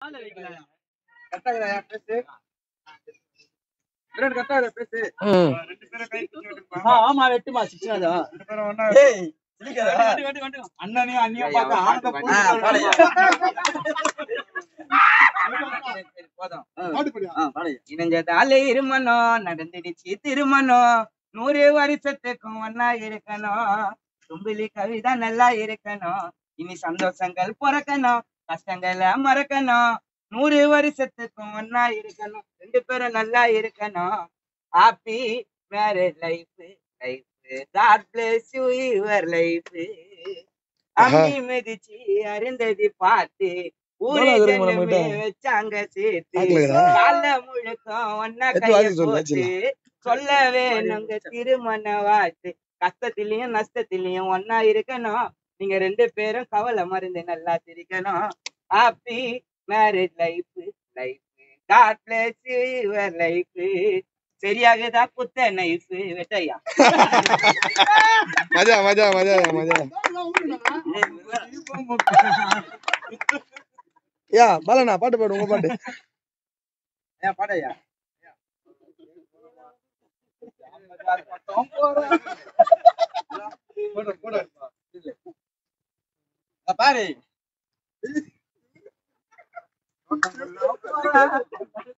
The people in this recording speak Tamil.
ம். ஆமா வெட்டுமா சிக்ஸ்னாதா அண்ணனையும் அண்ணியும் பார்த்து ஆனந்த இணைஞ்சதால இருமணம் நடந்துடுச்சு திருமணம் நூறு வருஷத்துக்கும் ஒன்னா இருக்கணும் தும்பிலி கவிதா நல்லா இருக்கணும் இனி சந்தோஷங்கள் பிறக்கணும் கஷ்டங்களை மறக்கணும் நூறு வருஷத்துக்கும் ஒன்னா இருக்கணும் ரெண்டு பேரும் நல்லா இருக்கணும் happy marriage life life God bless you your life அம்மி மிதிச்சு அருந்ததி பார்த்து ஊரே எவ்வளவு தூரம் நம்ம ஜனமே கிட்ட? வச்சாங்க சேர்த்து ஆக்கலைடா. கால முழுக்கம் ஒன்னா எடுத்து கைய வாசி சொல்லு, போட்டு சொல்ல வேணுங்க திருமண வாழ்த்து கஷ்டத்திலயும் நஷ்டத்திலயும் ஒன்னா இருக்கணும் நீங்க ரெண்டு பேரும் கவலை மருந்து நல்லா சிரிக்கணும் happy marriage life life God bless your life சரியாகுதா குத்த நைஃப் வெட்டையா மஜா மஜா மஜா மஜா யா பாலண்ணா பாட்டு பாடு உங்க பாட்டு பாடையா பாரு